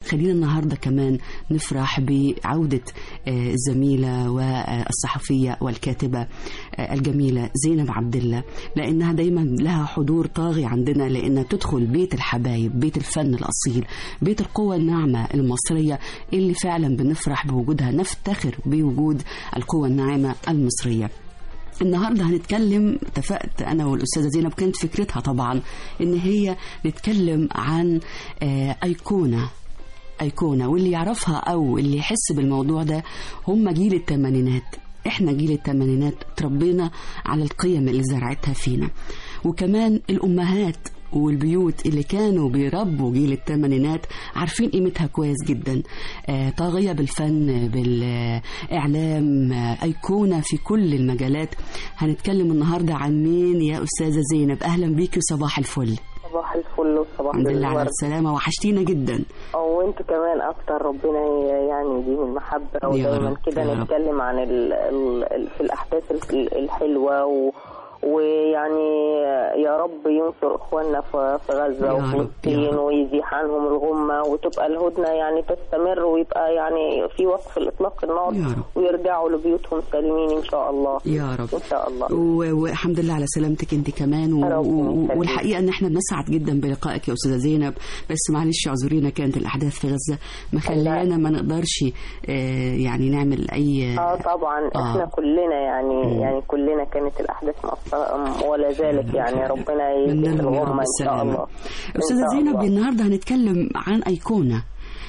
خلينا النهارده كمان نفرح بعودة آه، الزميلة والصحفية والكاتبة آه، الجميلة زينب عبد الله لأنها دايما لها حضور طاغي عندنا لأنها تدخل بيت الحبايب بيت الفن الأصيل بيت القوة الناعمة المصرية اللي فعلا بنفرح بوجودها نفتخر بوجود القوة الناعمة المصرية النهارده هنتكلم اتفقت انا والاستاذه زينب كانت فكرتها طبعا ان هي نتكلم عن آه، ايقونه ايقونه واللي يعرفها او اللي يحس بالموضوع ده هم جيل الثمانينات احنا جيل الثمانينات تربينا على القيم اللي زرعتها فينا وكمان الامهات والبيوت اللي كانوا بيربوا جيل الثمانينات عارفين قيمتها كويس جدا آه، طاغية بالفن بالإعلام آه، أيقونة في كل المجالات هنتكلم النهاردة عن مين يا أستاذة زينب أهلا بيكي وصباح الفل صباح الفل وصباح الحمد لله على الورد السلامة وحشتينا جدا وانتوا كمان اكتر ربنا ي- يعني يديم المحبه يا ودايما رب، كده يا رب. نتكلم عن ال ال ال في الاحداث ال- الحلوه و ويعني يا رب ينصر اخواننا في في غزه يا رب، يا وفلسطين رب. ويزيح عنهم الغمه وتبقى الهدنه يعني تستمر ويبقى يعني في وقف لاطلاق النار يا رب. ويرجعوا لبيوتهم سالمين ان شاء الله يا رب ان شاء الله و- والحمد لله على سلامتك انت كمان و... ربنا و... يخليك. والحقيقه ان احنا بنسعد جدا بلقائك يا استاذه زينب بس معلش اعذرينا كانت الاحداث في غزه مخليانا ما نقدرش آه يعني نعمل اي اه طبعا آه. احنا كلنا يعني مم. يعني كلنا كانت الاحداث مؤثره ولا زالت يعني ربنا من يزيد لهم يا رب الغمه ان شاء السلامة الله أستاذة إن شاء زينب الله. النهاردة هنتكلم عن أيقونة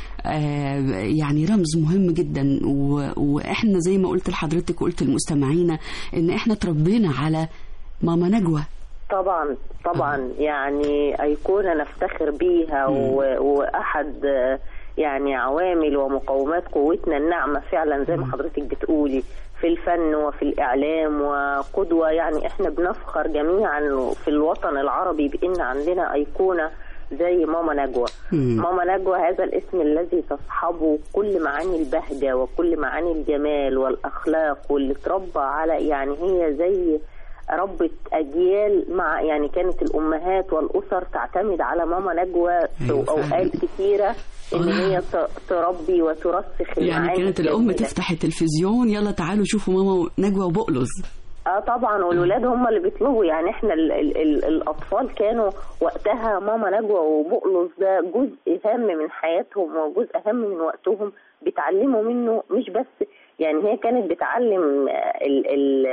آه يعني رمز مهم جدا و... وإحنا زي ما قلت لحضرتك وقلت لمستمعينا إن إحنا تربينا على ماما نجوى طبعا طبعا يعني أيقونة نفتخر بيها و- وأحد آه، يعني عوامل ومقومات قوتنا الناعمة فعلا زي ما حضرتك بتقولي في الفن وفي الإعلام وقدوة يعني إحنا بنفخر جميعا في الوطن العربي بإن عندنا أيقونة زي ماما نجوى مم. ماما نجوى هذا الاسم الذي تصحبه كل معاني البهجة وكل معاني الجمال والأخلاق واللي اتربى على يعني هي زي ربة أجيال مع يعني كانت الأمهات والأسر تعتمد على ماما نجوى في أيوة فعلا. أوقات كتيرة إن آه. هي ت- تربي وترسخ يعني المعاني كانت الأم الجميلة. تفتح التلفزيون يلا تعالوا شوفوا ماما نجوى وبقلص اه طبعا والولاد هم اللي بيطلبوا يعني احنا ال ال ال الاطفال كانوا وقتها ماما نجوى وبقلص ده جزء هام من حياتهم وجزء هام من وقتهم بيتعلموا منه مش بس يعني هي كانت بتعلم آه، ال ال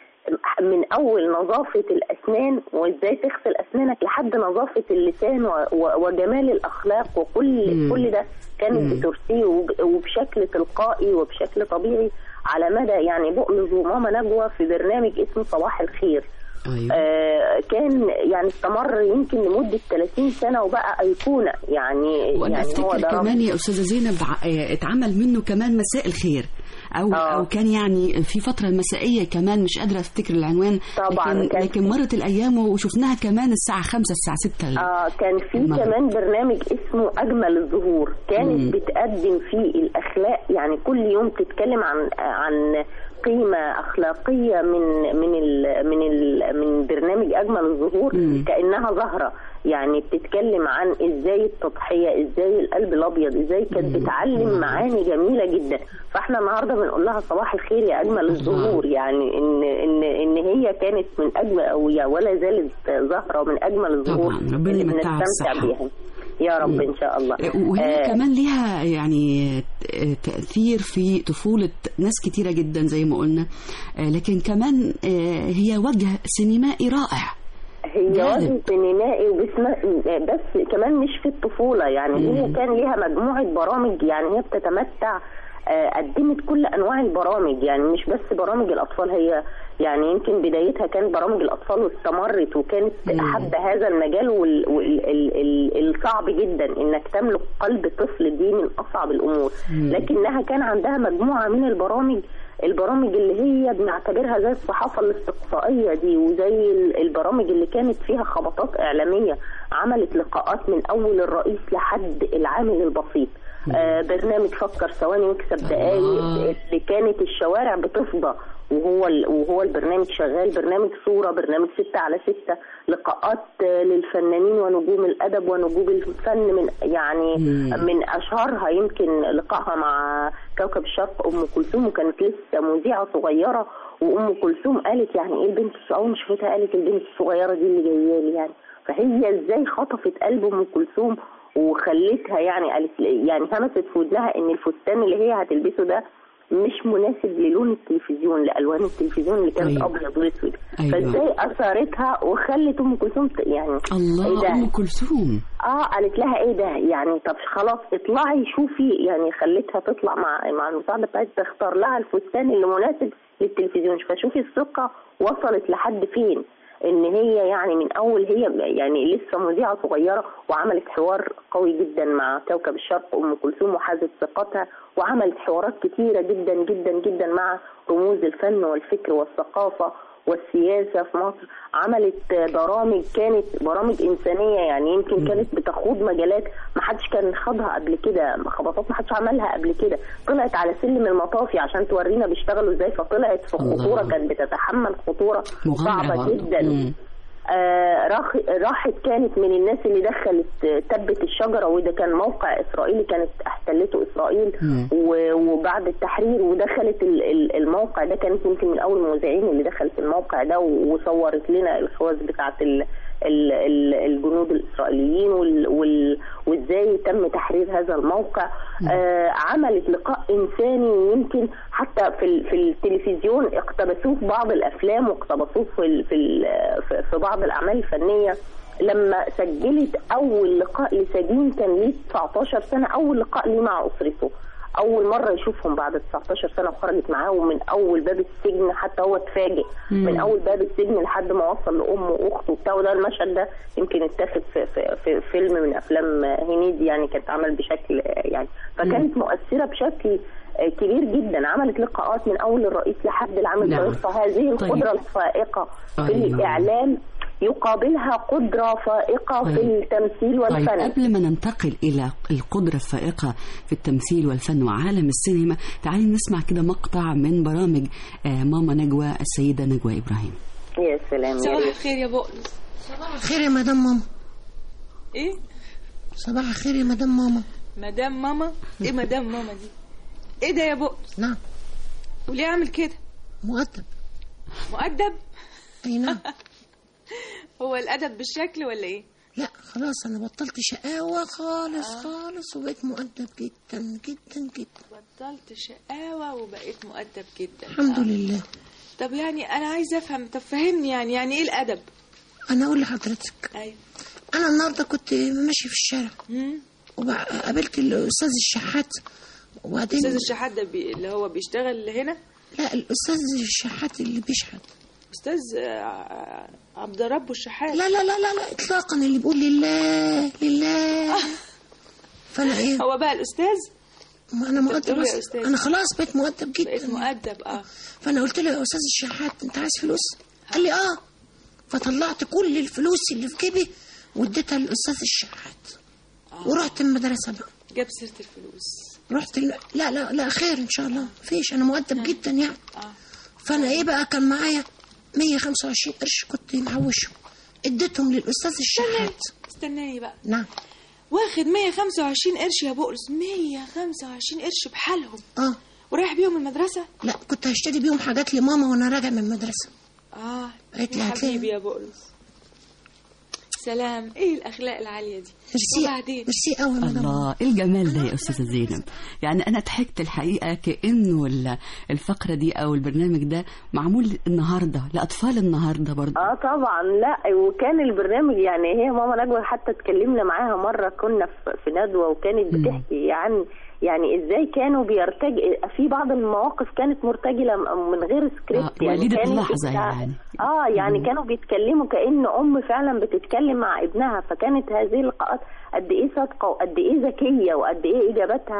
من اول نظافه الاسنان وازاي تغسل اسنانك لحد نظافه اللسان و- و- وجمال الاخلاق وكل مم. كل ده كانت مم. بترسيه وب- وبشكل تلقائي وبشكل طبيعي على مدى يعني بقلز وماما نجوى في برنامج اسمه صباح الخير أيوة. آه كان يعني استمر يمكن لمدة 30 سنة وبقى أيقونة يعني وانا يعني هو افتكر ده رمز. كمان يا استاذه زينب ع- آه، اتعمل منه كمان مساء الخير او آه. او كان يعني في فتره المسائيه كمان مش قادره افتكر العنوان طبعاً، لكن كان لكن مرت الايام وشفناها كمان الساعه 5 الساعه 6 آه كان في المغرب. كمان برنامج اسمه أجمل الظهور كانت مم. بتقدم فيه الأخلاق يعني كل يوم تتكلم عن عن قيمة أخلاقية من من ال من ال من برنامج أجمل الظهور مم. كأنها زهرة يعني بتتكلم عن ازاي التضحية ازاي القلب الأبيض ازاي كانت بتعلم معاني جميلة جدا فاحنا النهارده بنقول لها صباح الخير يا أجمل الظهور يعني إن إن إن هي كانت من أجمل أو يا ولا زالت زهرة من أجمل الظهور طبعاً، ربنا اللي يمتعها بنستمتع بالصحة. بيها يا رب ان شاء الله وهي آه، كمان ليها يعني تأثير في طفولة ناس كتيرة جدا زي ما قلنا آه، لكن كمان آه، هي وجه سينمائي رائع هي جاذب. وجه سينمائي وبسم... بس كمان مش في الطفولة يعني هي كان ليها مجموعة برامج يعني هي بتتمتع آه، قدمت كل انواع البرامج يعني مش بس برامج الاطفال هي يعني يمكن بدايتها كانت برامج الاطفال واستمرت وكانت مم. حابه هذا المجال والصعب وال... ال... ال... الصعب جدا انك تملك قلب طفل دي من اصعب الامور مم. لكنها كان عندها مجموعه من البرامج البرامج اللي هي بنعتبرها زي الصحافه الاستقصائيه دي وزي ال- البرامج اللي كانت فيها خبطات اعلاميه عملت لقاءات من اول الرئيس لحد العامل البسيط آه برنامج فكر ثواني واكسب دقايق الله. اللي كانت الشوارع بتفضى وهو ال- وهو البرنامج شغال برنامج صوره برنامج ستة على ستة لقاءات آه، للفنانين ونجوم الادب ونجوم الفن من يعني مم. من اشهرها يمكن لقائها مع كوكب الشرق ام كلثوم وكانت لسه مذيعه صغيره وام كلثوم قالت يعني ايه البنت الص- اول ما شافتها قالت البنت الصغيره دي اللي جايه لي يعني فهي ازاي خطفت قلب ام كلثوم وخلتها يعني قالت يعني همست في ودنها ان الفستان اللي هي هتلبسه ده مش مناسب للون التلفزيون لالوان التلفزيون اللي كانت أيوة. ابيض واسود أيوة. فازاي اثارتها وخلت ام كلثوم ت- يعني إيه الله ده؟ ام كلثوم اه قالت لها ايه ده يعني طب خلاص اطلعي شوفي يعني خلتها تطلع مع مع المساعده بتاعتها تختار لها الفستان اللي مناسب للتلفزيون فشوفي الثقه وصلت لحد فين ان هي يعني من اول هي يعني لسه مذيعه صغيره وعملت حوار قوي جدا مع كوكب الشرق ام كلثوم وحازت ثقتها وعملت حوارات كتيره جدا جدا جدا مع رموز الفن والفكر والثقافه والسياسه في مصر عملت برامج كانت برامج انسانيه يعني يمكن كانت بتخوض مجالات ما حدش كان خاضها قبل كده خبطات ما حدش عملها قبل كده طلعت على سلم المطافي عشان تورينا بيشتغلوا ازاي فطلعت في الله. خطوره كانت بتتحمل خطوره مغامرة صعبه برضه. جدا مم. آه راح راحت كانت من الناس اللي دخلت آه، تبت الشجره وده كان موقع اسرائيلي كانت احتلته اسرائيل مم. و- وبعد التحرير ودخلت ال- ال- الموقع ده كانت يمكن من اول المذيعين اللي دخلت الموقع ده و- وصورت لنا الخواص بتاعت ال- ال- ال- الجنود الاسرائيليين وال- وال- وازاي تم تحرير هذا الموقع آه عملت لقاء انساني يمكن حتى في ال- في التلفزيون اقتبسوه في بعض الافلام واقتبسوه في ال- في ال- في- في بعض الاعمال الفنيه لما سجلت اول لقاء لسجين كان ليه 19 سنه اول لقاء ليه مع اسرته اول مره يشوفهم بعد 19 سنه وخرجت معاهم من اول باب السجن حتى هو اتفاجئ مم. من اول باب السجن لحد ما وصل لامه واخته وبتاع وده المشهد ده يمكن اتاخد في, في, في فيلم من افلام هنيدي يعني كانت عمل بشكل يعني فكانت مؤثره بشكل كبير جدا عملت لقاءات من اول الرئيس لحد العام نعم. الرئيس فهذه طيب. القدره الفائقه في أيوة. الاعلام يقابلها قدره فائقه في طيب. التمثيل طيب والفن قبل ما ننتقل إلى القدرة الفائقة في التمثيل والفن وعالم السينما تعالي نسمع كده مقطع من برامج آه، ماما نجوى السيدة نجوى إبراهيم يا سلام يا صباح ريت الخير يا بؤلس خير يا مدام ماما ايه صباح الخير يا مدام ماما مدام ماما ايه مدام ماما دي ايه ده يا بؤلس نعم وليه عامل كده مؤدب مؤدب اي نعم هو الادب بالشكل ولا ايه لا خلاص انا بطلت شقاوة خالص خالص وبقيت مؤدب جدا جدا جدا بطلت شقاوة وبقيت مؤدب جدا الحمد لله طب يعني انا عايزه افهم طب فهمني يعني يعني ايه الادب انا اقول لحضرتك ايوه انا النهارده كنت ماشي في الشارع مم. وقابلت الاستاذ الشحات وبعدين استاذ الشحات ده بي... اللي هو بيشتغل هنا لا الاستاذ الشحات اللي بيشحت استاذ آه، عبد ربه الشحات لا لا لا لا لا اطلاقا اللي بيقول لله لله فانا ايه هو بقى الاستاذ ما انا مؤدب بتقول يا أصلاً. أستاذ. انا خلاص بقيت مؤدب بقيت جدا مؤدب اه فانا قلت له يا استاذ الشحات انت عايز فلوس قال لي اه فطلعت كل الفلوس اللي في جيبي واديتها للاستاذ الشحات ورحت المدرسه بقى جاب سيره الفلوس رحت ال... لا لا لا خير ان شاء الله فيش انا مؤدب جدا يعني اه فانا ايه بقى كان معايا 125 قرش كنت محوشهم اديتهم للاستاذ الشحات استناني بقى نعم واخد 125 قرش يا بؤلس 125 قرش بحالهم اه ورايح بيهم المدرسة لا كنت هشتري بيهم حاجات لماما وانا راجع من المدرسه اه قالت لي يا هاتلي. حبيبي يا بؤلس سلام ايه الاخلاق العالية دي ميرسي وبعدين ميرسي قوي يا مدام الله إيه الجمال ده يا أستاذة زينب يعني أنا ضحكت الحقيقة كأنه ال- الفقرة دي أو البرنامج ده معمول النهاردة لأطفال النهاردة برضه اه طبعا لا وكان البرنامج يعني هي ماما نجوى حتى اتكلمنا معاها مره كنا في في ندوه وكانت مم. بتحكي عن يعني ازاي كانوا بيرتج في بعض المواقف كانت مرتجله م- من غير سكريبت آه، يعني وليدة كانت اللحظة بتاع- يعني. اه يعني كانوا بيتكلموا كأن ام فعلا بتتكلم مع ابنها فكانت هذه اللقاءات قد ايه صادقه وقد ايه ذكيه وقد ايه اجاباتها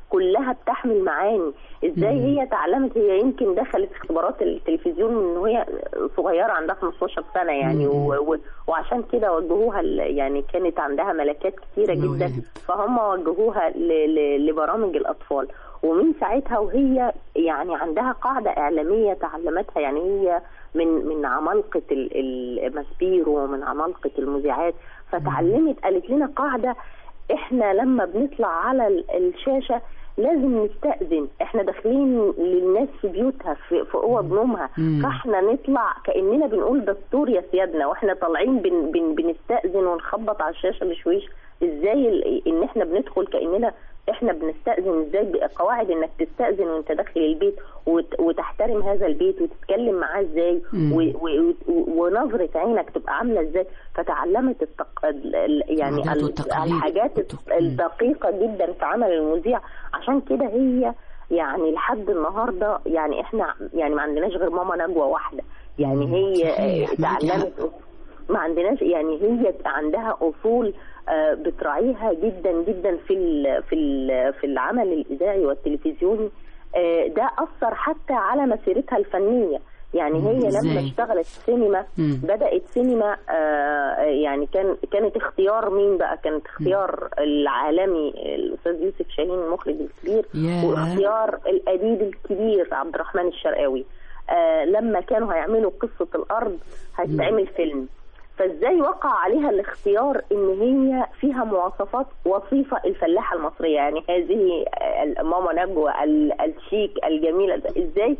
كلها بتحمل معاني ازاي مم. هي تعلمت هي يمكن دخلت اختبارات التلفزيون من وهي صغيره عندها 15 سنه يعني مم. و... و... وعشان كده وجهوها ل- يعني كانت عندها ملكات كتيره جدا مواهب. فهم وجهوها ل... ل... لبرامج الاطفال ومن ساعتها وهي يعني عندها قاعده اعلاميه تعلمتها يعني هي من من عمالقه ال- المسبيرو ومن عمالقه المذيعات فتعلمت قالت لنا قاعده احنا لما بنطلع على ال- الشاشه لازم نستأذن احنا داخلين للناس في بيوتها في, في اوض نومها مم. فاحنا نطلع كاننا بنقول دستور يا سيادنا واحنا طالعين بن بن بنستأذن ونخبط على الشاشه بشويش ازاي ال- ان احنا بندخل كاننا احنا بنستأذن ازاي بقى قواعد انك تستأذن وانت داخل البيت وت- وتحترم هذا البيت وتتكلم معاه ازاي مم. و- و- و- ونظرة عينك تبقى عاملة ازاي فتعلمت التق... ال- ال- يعني العادات ال- والتقاليد. الحاجات والتق- الدقيقة جدا في عمل المذيع عشان كده هي يعني لحد النهارده يعني احنا يعني ما عندناش غير ماما نجوى واحده يعني مم. هي صحيح، آه، معاكي تعلمت ما عندناش يعني هي عندها اصول آه، بتراعيها جدا جدا في ال في ال في العمل الاذاعي والتلفزيوني آه، ده اثر حتى على مسيرتها الفنيه يعني هي مم، لما إزاي؟ اشتغلت سينما مم. بدات سينما آه، يعني كان كانت اختيار مين بقى كانت اختيار العالمي الاستاذ يوسف شاهين المخرج الكبير ياه. واختيار الاديب الكبير عبد الرحمن الشرقاوي آه لما كانوا هيعملوا قصه الارض هتتعمل فيلم فازاي وقع عليها الاختيار ان هي فيها مواصفات وصيفه الفلاحه المصريه يعني هذه آه، ماما نجوى ال- الشيك الجميله ازاي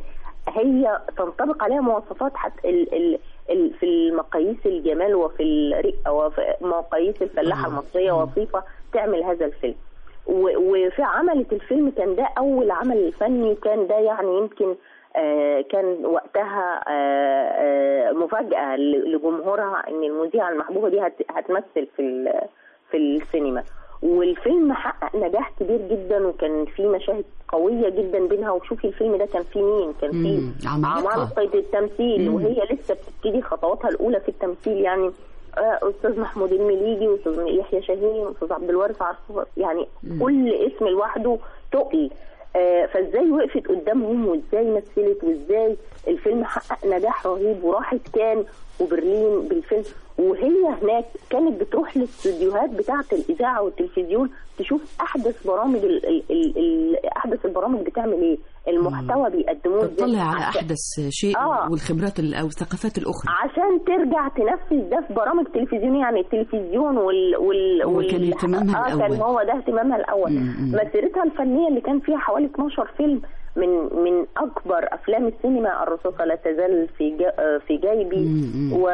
هي تنطبق عليها مواصفات حتى ال ال ال في المقاييس الجمال وفي الرئه وفي مقاييس الفلاحه آه. المصريه وصيفه تعمل هذا الفيلم و- وفي عملت الفيلم كان ده اول عمل فني كان ده يعني يمكن آه، كان وقتها آه، آه، مفاجأة ل- لجمهورها ان المذيعة المحبوبة دي هت- هتمثل في ال- في السينما والفيلم حقق نجاح كبير جدا وكان فيه مشاهد قوية جدا بينها وشوفي الفيلم ده كان فيه مين كان فيه مم، عمالقة. عمالقة التمثيل مم. وهي لسه بتبتدي خطواتها الأولى في التمثيل يعني آه، أستاذ محمود المليجي وأستاذ يحيى شاهين وأستاذ عبد الوارث عرفوه يعني مم. كل اسم لوحده تقل آه، فازاي وقفت قدامهم وازاي مثلت وازاي الفيلم حقق نجاح رهيب وراحت كان وبرلين بالفيلم وهي هناك كانت بتروح للاستوديوهات بتاعه الاذاعه والتلفزيون تشوف احدث برامج ال ال ال ال احدث البرامج بتعمل ايه المحتوى بيقدموه ازاي تطلع على عشان- احدث شيء آه. والخبرات ال- او الثقافات الاخرى عشان ترجع تنفذ ده في برامج تلفزيونيه يعني التلفزيون وال وال هو وال- كان اهتمامها آه كان الأول. هو ده اهتمامها الاول مم، مم. مسيرتها الفنيه اللي كان فيها حوالي 12 فيلم من من اكبر افلام السينما الرصاصه لا تزال في جا آه، في جيبي مم، مم. و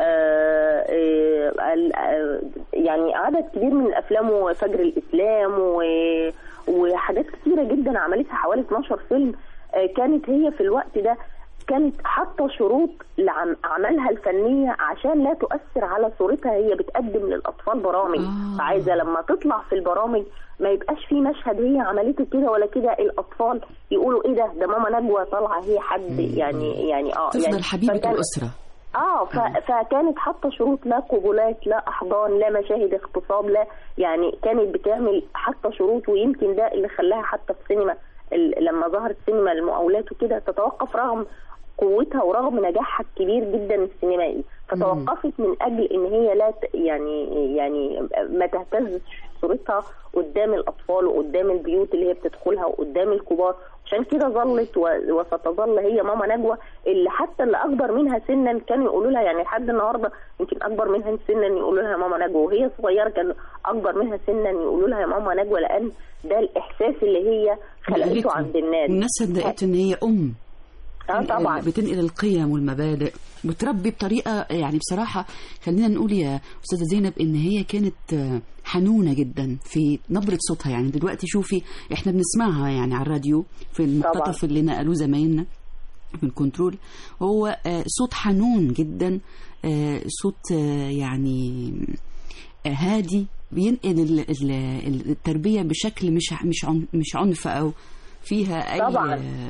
آه، آه، ال- آه، يعني عدد كبير من الافلام وفجر الاسلام و وحاجات كتيره جدا عملتها حوالي 12 فيلم آه، كانت هي في الوقت ده كانت حاطه شروط لعملها الفنيه عشان لا تؤثر على صورتها هي بتقدم للاطفال برامج آه. عايزه لما تطلع في البرامج ما يبقاش في مشهد هي عملته كده ولا كده الاطفال يقولوا ايه ده ده ماما نجوى طالعه هي حد يعني يعني اه تفضل يعني حبيبة فكان- الأسرة اه ف... فكانت حاطه شروط لا قبولات لا احضان لا مشاهد اغتصاب لا يعني كانت بتعمل حاطه شروط ويمكن ده اللي خلاها حتى في السينما ال... لما ظهرت سينما المقاولات وكده تتوقف رغم قوتها ورغم نجاحها الكبير جدا السينمائي فتوقفت من اجل ان هي لا ت... يعني يعني ما تهتزش صورتها قدام الاطفال وقدام البيوت اللي هي بتدخلها وقدام الكبار عشان كده ظلت و... وستظل هي ماما نجوى اللي حتى اللي اكبر منها سنا كانوا يقولوا لها يعني لحد النهارده يمكن اكبر منها سنا يقولوا لها ماما نجوى وهي صغيره كان اكبر منها سنا يقولوا لها يا ماما نجوى لان ده الاحساس اللي هي خلقته نقلته. عند الناس والناس صدقت ان هي ام اه طبعا بتنقل القيم والمبادئ بتربي بطريقه يعني بصراحه خلينا نقول يا استاذه زينب ان هي كانت آه، حنونه جدا في نبره صوتها يعني دلوقتي شوفي احنا بنسمعها يعني على الراديو في المقتطف اللي نقلوه زمايلنا في الكنترول هو آه، صوت حنون جدا آه، صوت آه، يعني آه، هادي بينقل ال- ال- التربيه بشكل مش مش عن- مش عنف او فيها اي طبعاً. آه،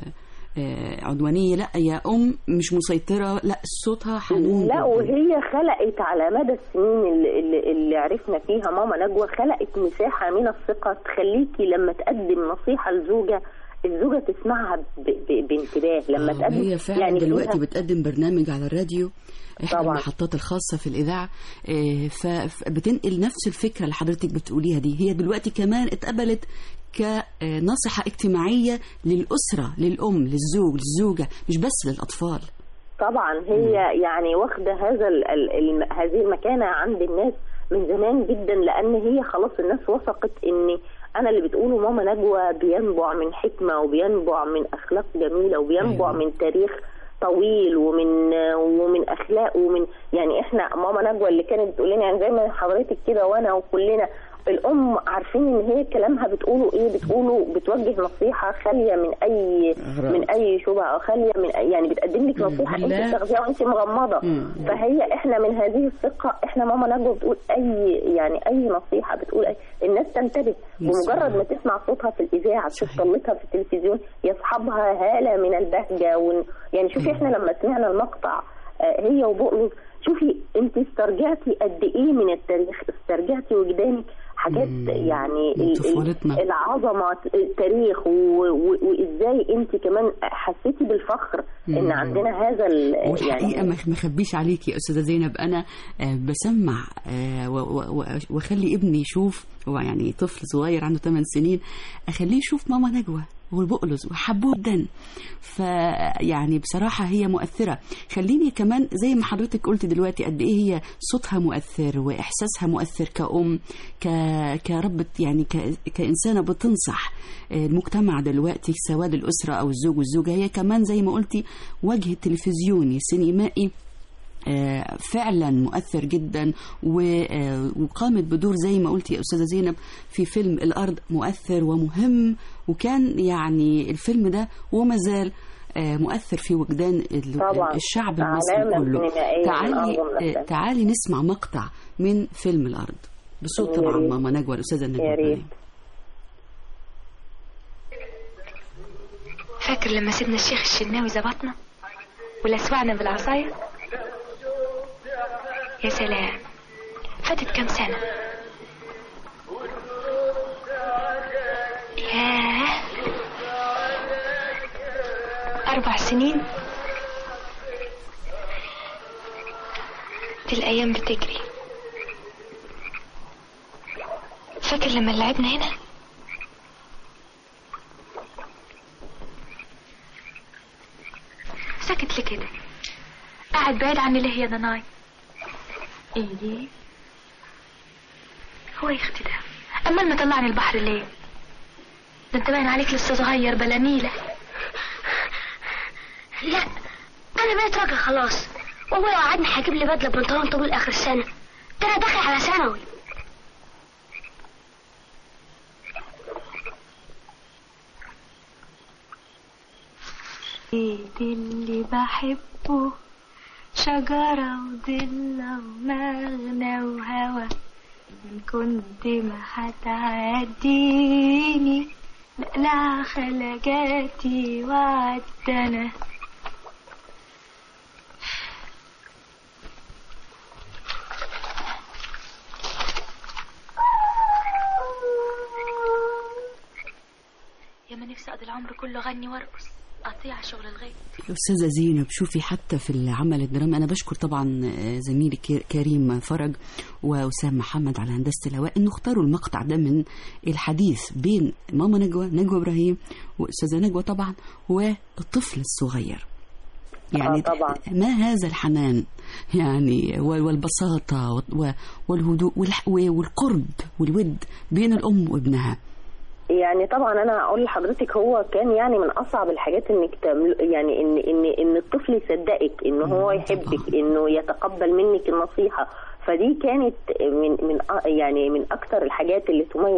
آه، عدوانيه لا يا ام مش مسيطره لا صوتها حنون لا جداً. وهي خلقت على مدى السنين اللي, اللي, اللي عرفنا فيها ماما نجوى خلقت مساحة من الثقة تخليكي لما تقدم نصيحة لزوجة الزوجة تسمعها ب... ب... بانتباه لما آه، تقدم وهي فعلا يعني دلوقتي فيها- بتقدم برنامج على الراديو احدى طبعاً. المحطات الخاصه في الاذاعه آه، ف- فبتنقل نفس الفكره اللي حضرتك بتقوليها دي هي دلوقتي كمان اتقبلت كنصيحه اجتماعيه للاسره للام للزوج للزوجه مش بس للاطفال طبعا هي يعني واخده هذا ال ال ال هذه المكانه عند الناس من زمان جدا لان هي خلاص الناس وثقت ان انا اللي بتقوله ماما نجوى بينبع من حكمه وبينبع من اخلاق جميله وبينبع أيوة. من تاريخ طويل ومن ومن اخلاق ومن يعني احنا ماما نجوى اللي كانت بتقول لنا يعني زي ما حضرتك كده وانا وكلنا الام عارفين ان هي كلامها بتقوله ايه بتقوله بتوجه نصيحه خاليه من اي أغراض. من اي شبهه او خاليه من أي يعني بتقدم لك نصيحه انت لا. بتاخديها وانت مغمضه مم. فهي احنا من هذه الثقه احنا ماما نجوى بتقول اي يعني اي نصيحه بتقول أي الناس تنتبه بمجرد ما تسمع صوتها في الاذاعه تشوف صحيح. طلتها في التلفزيون يصحبها هاله من البهجه ون... يعني شوفي احنا لما سمعنا المقطع آه، هي وبقلص شوفي انت استرجعتي قد ايه من التاريخ استرجعتي وجدانك حاجات مم. يعني من ال- ال- طفولتنا. العظمه التاريخ و- و- وازاي انت كمان حسيتي بالفخر ان مم. عندنا هذا ال- والحقيقه يعني ما ما اخبيش عليكي يا استاذه زينب انا آه، بسمع آه، و- و- و- واخلي ابني يشوف هو يعني طفل صغير عنده 8 سنين اخليه يشوف ماما نجوى والبقلص وحبوه جدا فيعني بصراحة هي مؤثرة خليني كمان زي ما حضرتك قلت دلوقتي قد ايه هي صوتها مؤثر واحساسها مؤثر كأم ك... كربة يعني ك... كإنسانة بتنصح المجتمع دلوقتي سواء الأسرة أو الزوج والزوجة هي كمان زي ما قلتي وجه تلفزيوني سينمائي آه، فعلا مؤثر جدا و- آه، وقامت بدور زي ما قلتي يا استاذه زينب في فيلم الارض مؤثر ومهم وكان يعني الفيلم ده وما زال آه، مؤثر في وجدان ال- طبعاً. الشعب المصري علامة كله سينمائية من تعالي أعظم آه، الأفلام. تعالي نسمع مقطع من فيلم الارض بصوت يا طبعا ريت. ماما نجوى الاستاذه نجوى يا ريت. إبراهيم. فاكر لما سيدنا الشيخ الشناوي زبطنا ولسوعنا بالعصاية يا سلام فاتت كام سنة ياه أربع سنين دي الأيام بتجري فاكر لما لعبنا هنا ساكت ليه كده قاعد بعيد عني ليه يا ضناي ايه دي هو يا اختي ده امال ما طلعني البحر ليه ده انت باين عليك لسه صغير بلا نيلة لا انا بقيت راجل خلاص وابويا وعدني هجيب لي بدله بنطلون طويل اخر السنه ده انا داخل على ثانوي ايدي اللي بحبه شجرة وضلة ومغنى وهوا إن كنت ما هتعديني لا خلقاتي وعدنا يا ما نفسي اقضي العمر كله اغني وارقص اطيع شغل الغيط أستاذة زينب شوفي حتى في العمل الدرامي أنا بشكر طبعا آه، زميلي كي- كريم فرج وأسام محمد على هندسة الهواء إنه اختاروا المقطع ده من الحديث بين ماما نجوى نجوى إبراهيم وأستاذة نجوى طبعا والطفل الصغير يعني آه، طبعاً. ما هذا الحنان يعني وال- والبساطة و- والهدوء والح- والقرب والود بين الأم وابنها يعني طبعا انا اقول لحضرتك هو كان يعني من اصعب الحاجات انك تعمل يعني ان ان ان الطفل يصدقك ان هو يحبك انه يتقبل منك النصيحه فدي كانت من من أ- يعني من اكثر الحاجات اللي تميز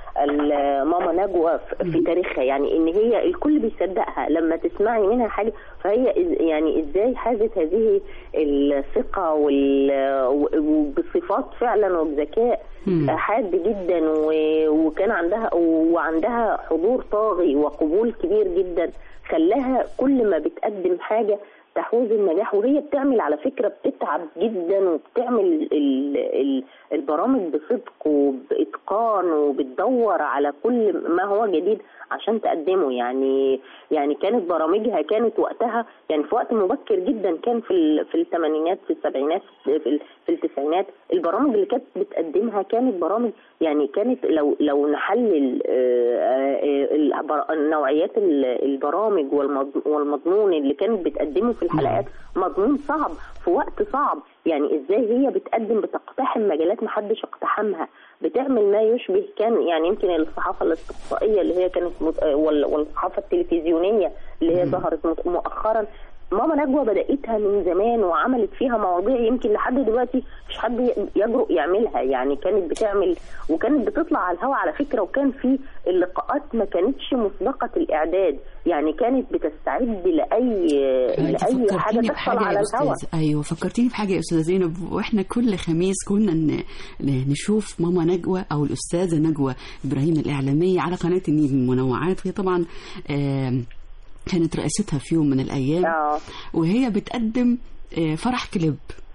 ال- ماما نجوى في- في تاريخها يعني ان هي الكل بيصدقها لما تسمعي منها حاجه فهي إز- يعني ازاي حازت هذه الثقه وال- وبصفات فعلا وبذكاء مم. حاد جدا و- وكان عندها وعندها حضور طاغي وقبول كبير جدا خلاها كل ما بتقدم حاجه تحوز النجاح وهي بتعمل على فكره بتتعب جدا وبتعمل ال ال البرامج بصدق وباتقان وبتدور على كل ما هو جديد عشان تقدمه يعني يعني كانت برامجها كانت وقتها يعني في وقت مبكر جدا كان في ال- في الثمانينات في السبعينات في ال- في التسعينات البرامج اللي كانت بتقدمها كانت برامج يعني كانت لو لو نحلل آه، آه، البر- نوعيات ال- البرامج والمض- والمضمون اللي كانت بتقدمه في الحلقات مضمون صعب في وقت صعب يعني ازاي هي بتقدم بتقتحم مجالات محدش اقتحمها بتعمل ما يشبه كان يعني يمكن الصحافه الاستقصائيه اللي هي كانت مت- وال- والصحافه التلفزيونيه اللي هي ظهرت مت- مؤخرا ماما نجوى بدأتها من زمان وعملت فيها مواضيع يمكن لحد دلوقتي مش حد ي- يجرؤ يعملها يعني كانت بتعمل وكانت بتطلع على الهواء على فكرة وكان في اللقاءات ما كانتش مسبقة الإعداد يعني كانت بتستعد لأي لأي حاجة فكرتيني تحصل بحاجة على يا الهواء أستاذ أيوة فكرتيني بحاجة يا أستاذة زينب وإحنا كل خميس كنا ن- ن- نشوف ماما نجوى أو الأستاذة نجوى إبراهيم الإعلامية على قناة النيل المنوعات وهي طبعا آم، كانت رئيستها في يوم من الأيام اه وهي بتقدم آه، فرح كليب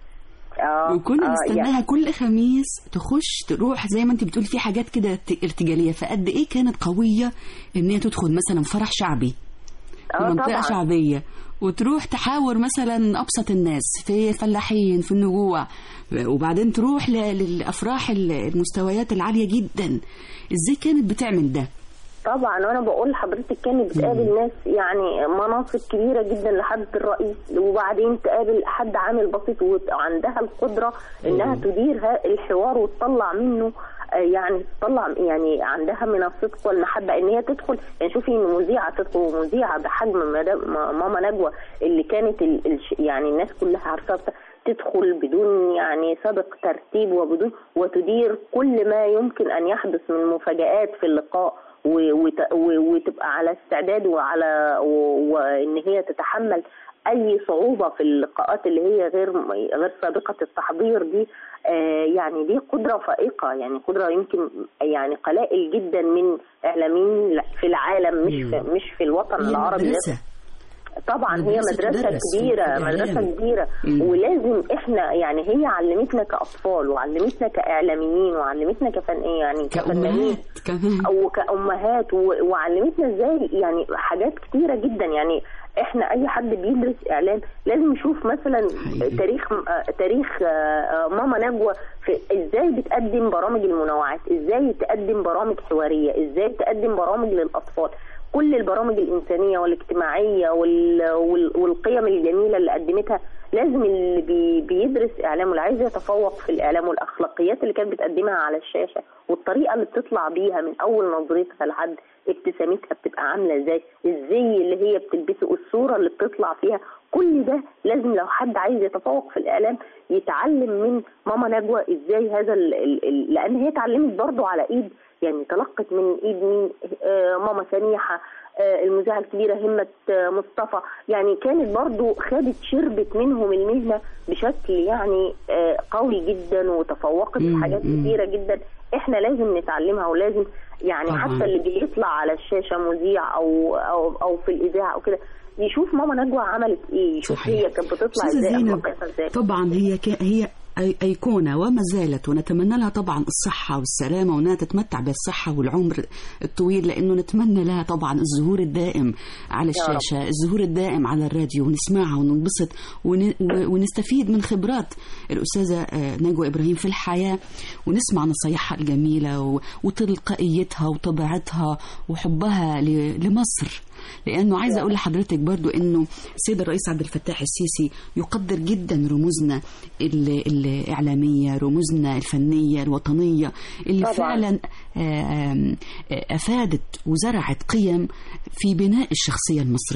اه وكنا آه، نستناها كل خميس تخش تروح زي ما انت بتقول في حاجات كده ارت- ارتجاليه فقد ايه كانت قويه ان هي تدخل مثلا فرح شعبي في اه منطقه طبعا شعبيه وتروح تحاور مثلا ابسط الناس في فلاحين في النجوع وبعدين تروح ل- للافراح ال- المستويات العاليه جدا ازاي كانت بتعمل ده طبعا وانا بقول لحضرتك كانت بتقابل ناس يعني مناصب كبيره جدا لحد الرئيس وبعدين تقابل حد عامل بسيط وعندها القدره انها تدير ها- الحوار وتطلع منه آه، يعني تطلع يعني عندها من الصدق والمحبه ان هي تدخل يعني شوفي ان مذيعه تدخل مذيعه بحجم مدام- ماما نجوى اللي كانت ال- الش- يعني الناس كلها عارفاها بتاع- تدخل بدون يعني سابق ترتيب وبدون وتدير كل ما يمكن ان يحدث من مفاجآت في اللقاء و- وت- و- وتبقى على استعداد وعلى و- وان هي تتحمل اي صعوبه في اللقاءات اللي هي غير غير سابقه التحضير دي آه، يعني دي قدره فائقه يعني قدره يمكن يعني قلائل جدا من اعلاميين في العالم مش في مش في الوطن هي العربي مدرسة. طبعا هي مدرسة مدرسة تدرس في كبيرة الإعلام. مدرسة كبيرة مم. ولازم احنا يعني هي علمتنا كأطفال وعلمتنا كإعلاميين وعلمتنا كفن يعني كفنانين كأمهات كمان او كأمهات و- وعلمتنا ازاي يعني حاجات كتيرة جدا يعني احنا اي حد بيدرس اعلام لازم يشوف مثلا حقيقي. تاريخ آه، تاريخ آه، آه، ماما نجوى في ازاي بتقدم برامج المنوعات ازاي تقدم برامج حوارية ازاي تقدم برامج للاطفال كل البرامج الإنسانية والاجتماعية وال... وال... والقيم الجميلة اللي قدمتها لازم اللي بي... بيدرس إعلام واللي عايز يتفوق في الإعلام والأخلاقيات اللي كانت بتقدمها على الشاشة والطريقة اللي بتطلع بيها من أول نظرتها لحد ابتسامتها بتبقى عاملة ازاي الزي اللي هي بتلبسه والصورة اللي بتطلع فيها كل ده لازم لو حد عايز يتفوق في الإعلام يتعلم من ماما نجوى ازاي هذا ال... ال... ال... لأن هي اتعلمت برضه على إيد يعني تلقت من ايد مين آه ماما سميحه آه المذيعه الكبيره همه آه مصطفى يعني كانت برضو خدت شربت منهم المهنه بشكل يعني آه قوي جدا وتفوقت في مم، حاجات مم. كتيره جدا احنا لازم نتعلمها ولازم يعني طبعاً. حتى اللي بيطلع على الشاشه مذيع او او او في الاذاعه او كده يشوف ماما نجوى عملت ايه يشوف صحيح. هي كانت بتطلع أستاذة ازاي زينب أخلاقياتها ازاي طبعا هي ك... هي أي- أيقونة وما زالت ونتمنى لها طبعا الصحة والسلامة وأنها تتمتع بالصحة والعمر الطويل لأنه نتمنى لها طبعا الظهور الدائم على يا رب. الشاشة الظهور الدائم على الراديو ونسمعها وننبسط ون... و- ونستفيد من خبرات الأستاذة آه، نجوى إبراهيم في الحياة ونسمع نصايحها الجميلة و... وتلقائيتها وطبيعتها وحبها ل... لمصر لانه عايزه اقول لحضرتك برضو انه السيد الرئيس عبد الفتاح السيسي يقدر جدا رموزنا ال- الاعلاميه رموزنا الفنيه الوطنيه اللي طبعاً. فعلا آه، آم، آه، افادت وزرعت قيم في بناء الشخصيه المصريه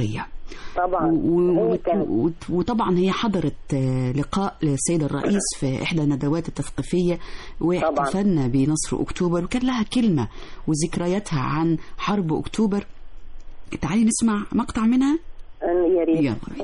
طبعا و- هي كانت و- وطبعا هي حضرت آه، لقاء للسيد الرئيس في إحدى الندوات التثقيفية واحتفلنا بنصر أكتوبر وكان لها كلمة وذكرياتها عن حرب أكتوبر تعالي نسمع مقطع منها يا ريت يلا بينا.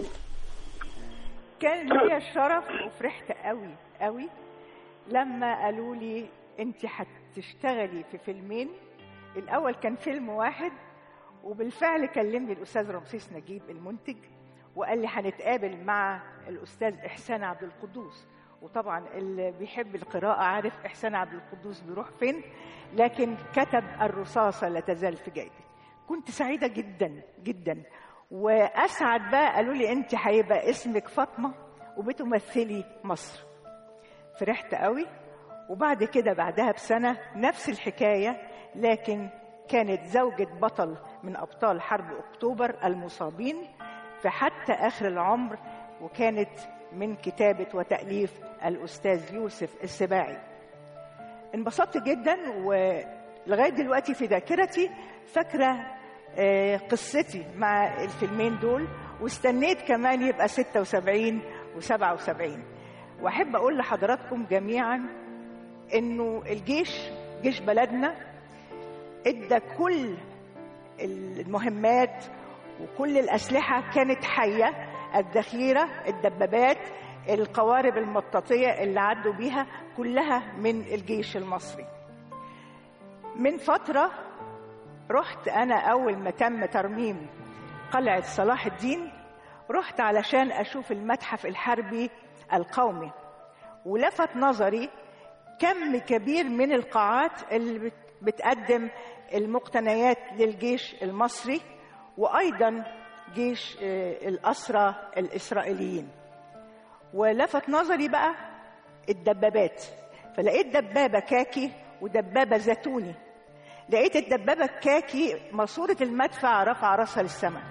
كان ليا الشرف وفرحت قوي قوي لما قالوا لي انت هتشتغلي في فيلمين الاول كان فيلم واحد وبالفعل كلمني الاستاذ رمسيس نجيب المنتج وقال لي هنتقابل مع الاستاذ احسان عبد القدوس وطبعا اللي بيحب القراءة عارف إحسان عبد القدوس بيروح فين لكن كتب الرصاصة لا تزال في جيبي كنت سعيدة جدا جدا وأسعد بقى قالوا لي أنت هيبقى اسمك فاطمة وبتمثلي مصر فرحت قوي وبعد كده بعدها بسنة نفس الحكاية لكن كانت زوجة بطل من أبطال حرب أكتوبر المصابين في حتى آخر العمر وكانت من كتابة وتأليف الأستاذ يوسف السباعي انبسطت جدا ولغاية دلوقتي في ذاكرتي فاكرة آه، قصتي مع الفيلمين دول واستنيت كمان يبقى 76 و77 واحب اقول لحضراتكم جميعا انه الجيش جيش بلدنا ادى كل المهمات وكل الاسلحه كانت حيه الذخيره الدبابات القوارب المطاطيه اللي عدوا بيها كلها من الجيش المصري من فتره رحت انا اول ما تم ترميم قلعه صلاح الدين رحت علشان اشوف المتحف الحربي القومي ولفت نظري كم كبير من القاعات اللي بت- بتقدم المقتنيات للجيش المصري وايضا جيش آه، الاسرى الاسرائيليين ولفت نظري بقى الدبابات فلقيت دبابه كاكي ودبابه زيتوني لقيت الدبابه الكاكي ماسوره المدفع رفع راسها للسماء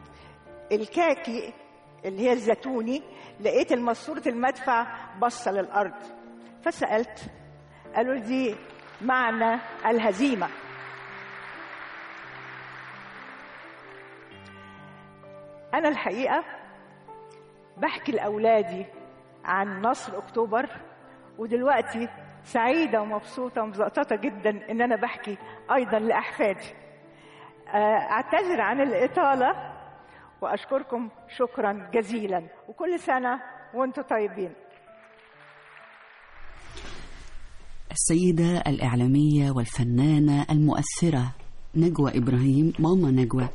الكاكي اللي هي الزيتوني لقيت ماسوره المدفع بصه للارض فسالت قالوا لي دي معنى الهزيمه انا الحقيقه بحكي لاولادي عن نصر اكتوبر ودلوقتي سعيده ومبسوطه ومزقططه جدا ان انا بحكي ايضا لاحفادي آه، اعتذر عن الاطاله واشكركم شكرا جزيلا وكل سنه وانتم طيبين السيدة الإعلامية والفنانة المؤثرة نجوى إبراهيم ماما نجوى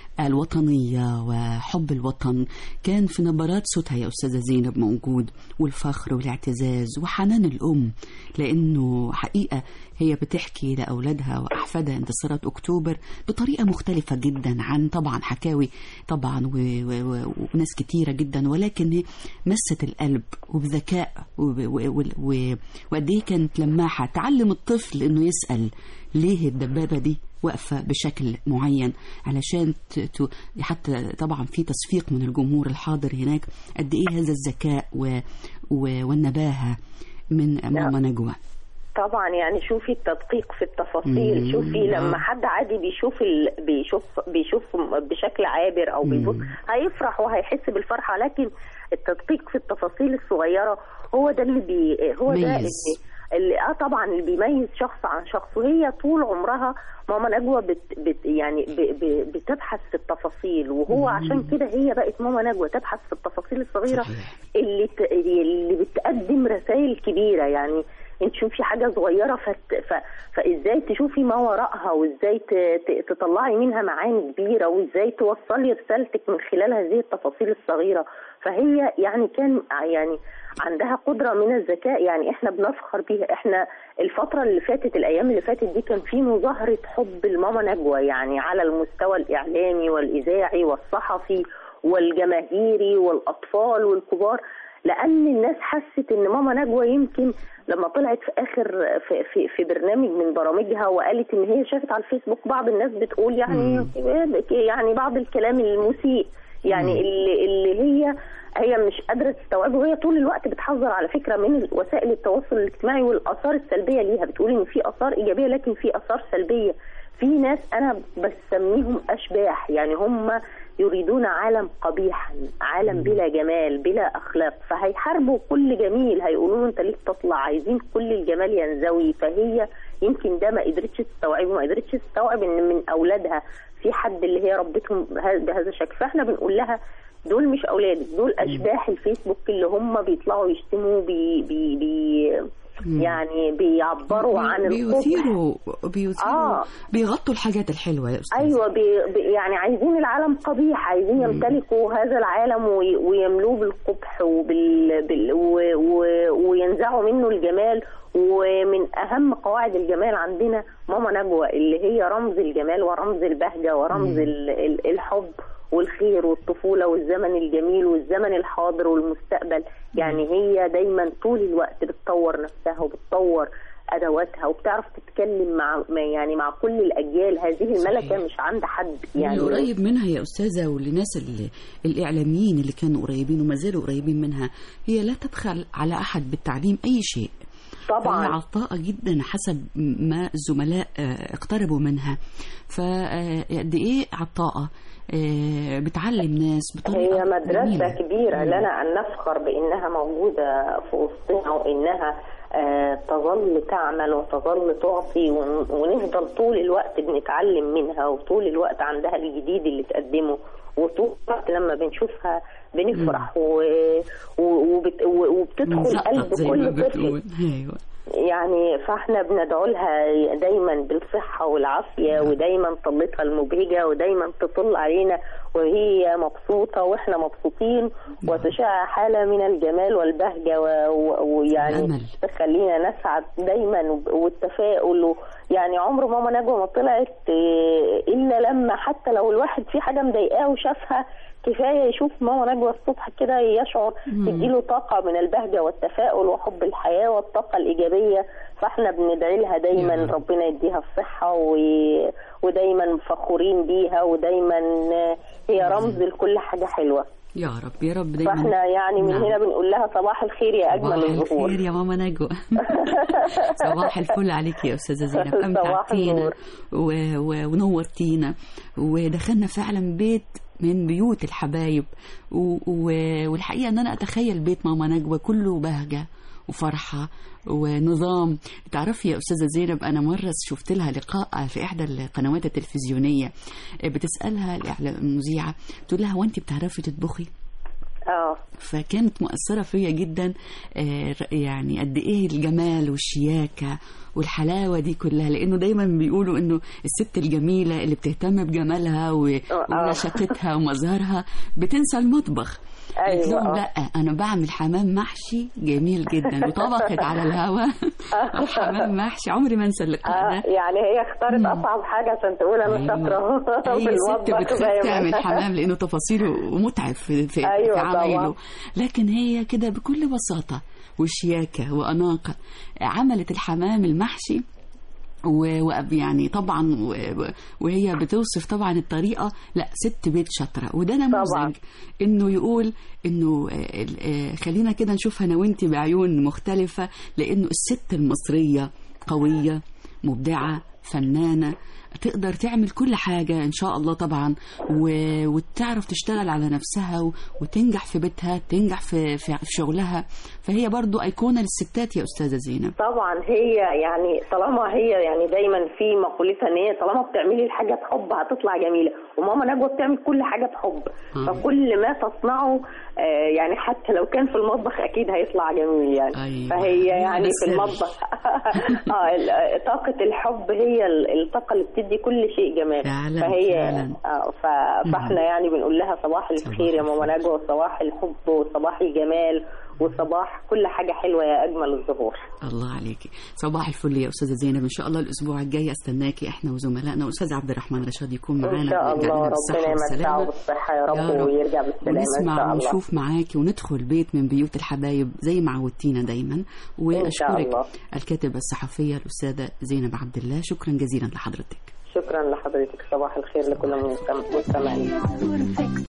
الوطنية وحب الوطن كان في نبرات صوتها يا أستاذة زينب موجود والفخر والاعتزاز وحنان الأم لأنه حقيقة هي بتحكي لأولادها وأحفادها انتصارات أكتوبر بطريقة مختلفة جدا عن طبعا حكاوي طبعا و- و- و- وناس كتيرة جدا ولكن هي مست القلب وبذكاء وب- و- و- و- وقد إيه كانت لماحة تعلم الطفل إنه يسأل ليه الدبابة دي واقفة بشكل معين علشان ت- ت- حتى طبعا في تصفيق من الجمهور الحاضر هناك قد ايه هذا الذكاء و... و... والنباهة من ماما نجوى طبعا يعني شوفي التدقيق في التفاصيل مم. شوفي لما حد عادي بيشوف ال... بيشوف بيشوف بشكل عابر او بيبص هيفرح وهيحس بالفرحه لكن التدقيق في التفاصيل الصغيره هو ده اللي بي هو ده ميز. اللي اللي اه طبعا اللي بيميز شخص عن شخص وهي طول عمرها ماما نجوى بت بت يعني ب ب بتبحث في التفاصيل وهو عشان كده هي بقت ماما نجوى تبحث في التفاصيل الصغيره صحيح. اللي ت... اللي بتقدم رسائل كبيره يعني انت تشوفي حاجه صغيره فت... ف... فازاي تشوفي ما وراءها وازاي ت... ت... تطلعي منها معاني كبيره وازاي توصلي رسالتك من خلال هذه التفاصيل الصغيره فهي يعني كان يعني عندها قدره من الذكاء يعني احنا بنفخر بيها احنا الفتره اللي فاتت الايام اللي فاتت دي كان في مظاهره حب الماما نجوى يعني على المستوى الاعلامي والاذاعي والصحفي والجماهيري والاطفال والكبار لان الناس حست ان ماما نجوى يمكن لما طلعت في اخر في, في, في برنامج من برامجها وقالت ان هي شافت على الفيسبوك بعض الناس بتقول يعني يعني بعض الكلام المسيء يعني اللي, اللي هي هي مش قادره تستوعبه وهي طول الوقت بتحذر على فكره من وسائل التواصل الاجتماعي والاثار السلبيه ليها بتقول ان في اثار ايجابيه لكن في اثار سلبيه في ناس انا بسميهم اشباح يعني هم يريدون عالم قبيحا عالم بلا جمال بلا اخلاق فهيحاربوا كل جميل هيقولوا له انت ليه تطلع عايزين كل الجمال ينزوي فهي يمكن ده ما قدرتش تستوعبه ما قدرتش تستوعب ان من اولادها في حد اللي هي ربتهم بها- بهذا الشكل فاحنا بنقول لها دول مش اولادك دول اشباح الفيسبوك اللي هم بيطلعوا يشتموا بي بي بي يعني بيعبروا عن القبح بيثيروا بيثيروا آه. بيغطوا الحاجات الحلوه يا استاذ ايوه بي بي يعني عايزين العالم قبيح عايزين يمتلكوا هذا العالم وي- ويملوه بالقبح وبال بال و و وينزعوا منه الجمال ومن اهم قواعد الجمال عندنا ماما نجوى اللي هي رمز الجمال ورمز البهجه ورمز ال- ال- الحب والخير والطفوله والزمن الجميل والزمن الحاضر والمستقبل يعني هي دايما طول الوقت بتطور نفسها وبتطور ادواتها وبتعرف تتكلم مع مع- يعني مع كل الاجيال هذه الملكه مش عند حد يعني اللي قريب منها يا استاذه والناس اللي الاعلاميين اللي كانوا قريبين وما زالوا قريبين منها هي لا تبخل على احد بالتعليم اي شيء طبعا فهي عطاءة جدا حسب ما الزملاء آه، اقتربوا منها فقد ايه عطاءة آه، بتعلم ناس بطريقة هي مدرسة جميلة. كبيرة لنا أن نفخر بأنها موجودة في وسطنا وإنها آه، تظل تعمل وتظل تعطي ون- ونفضل طول الوقت بنتعلم منها وطول الوقت عندها الجديد اللي تقدمه وطول الوقت لما بنشوفها بنفرح و... و... وبت... و- وبتدخل بنزقط قلب زي ما كل طفل بتقول ايوه يعني فاحنا بندعو لها دايما بالصحة والعافية ودايما طلتها المبهجة ودايما تطل علينا وهي مبسوطة واحنا مبسوطين وتشع حالة من الجمال والبهجة و- و- ويعني الأمل. تخلينا نسعد دايما وب- والتفاؤل و- يعني عمر ماما نجوى ما طلعت إيه، الا لما حتى لو الواحد في حاجة مضايقاه وشافها كفايه يشوف ماما نجوى الصبح كده يشعر تديله طاقه من البهجه والتفاؤل وحب الحياه والطاقه الايجابيه فاحنا بندعي لها دايما يا رب. ربنا يديها الصحه و... ودايما فخورين بيها ودايما هي رمز لكل حاجه حلوه يا رب يا رب دايما فاحنا يعني من نعم. هنا بنقول لها صباح الخير يا اجمل صباح الزهور الخير يا ماما نجوى صباح الفل عليك يا استاذه زينب صباح امتعتينا النور. و- و- ونورتينا ودخلنا فعلا بيت من بيوت الحبايب و- و- والحقيقه ان انا اتخيل بيت ماما نجوى كله بهجه وفرحه ونظام تعرفي يا استاذه زينب انا مره شفت لها لقاء في احدى القنوات التلفزيونيه بتسالها الإعلام- المذيعه تقول لها وانت بتعرفي تطبخي اه فكانت مؤثرة فيا جدا آه، يعني قد ايه الجمال والشياكة والحلاوة دي كلها لانه دايما بيقولوا انه الست الجميلة اللي بتهتم بجمالها و- آه. ونشاطتها ومظهرها بتنسى المطبخ قالت أيوة، لهم آه. لا انا بعمل حمام محشي جميل جدا وطبخت على الهوا حمام محشي عمري ما انسى اللقاء اه ده يعني هي اختارت اصعب حاجه عشان تقول انا شاطره في اي ست المطبخ بتخاف زي ما- تعمل حمام لانه تفاصيله متعب في, في, أيوة في طبعاً. عمايله لكن هي كده بكل بساطه وشياكه واناقه عملت الحمام المحشي و- ويعني طبعا و- وهي بتوصف طبعا الطريقه لا ست بيت شاطره وده طبعاً. نموذج انه يقول انه آه، آه، خلينا كده نشوف انا وانت بعيون مختلفه لانه الست المصريه قويه مبدعه فنانه تقدر تعمل كل حاجة إن شاء الله طبعا و... وتعرف تشتغل على نفسها و... وتنجح في بيتها تنجح في... في في شغلها فهي برضو أيقونة للستات يا أستاذة زينب طبعا هي يعني طالما هي يعني دايما في مقولتها ان هي طالما بتعملي الحاجه بحب هتطلع جميله وماما نجوى بتعمل كل حاجه بحب آه. فكل ما تصنعه آه، يعني حتى لو كان في المطبخ اكيد هيطلع جميل يعني أيوة. فهي هو يعني ده في السر. المطبخ اه ال- طاقه الحب هي ال- الطاقه اللي بتدي كل شيء جمال فعلا، فهي فعلا. آه ف- فاحنا يعني بنقول لها صباح الخير يا ماما نجوى وصباح الحب وصباح الجمال وصباح كل حاجه حلوه يا اجمل الزهور الله عليكي صباح الفل يا أستاذة زينب إن شاء الله الأسبوع الجاي أستناكي إحنا وزملائنا وأستاذ عبد الرحمن رشاد يكون معانا ان شاء ويرجع الله لنا بالصحة ربنا يمتعه والسلامة. بالصحه يا رب, يا رب. ويرجع بالسلامه ان ونسمع شاء الله ونشوف معاكي وندخل بيت من بيوت الحبايب زي ما عودتينا دايما واشكرك الله. الكاتبه الصحفيه الاستاذه زينب عبد الله شكرا جزيلا لحضرتك شكرا لحضرتك صباح الخير لكل المستمعين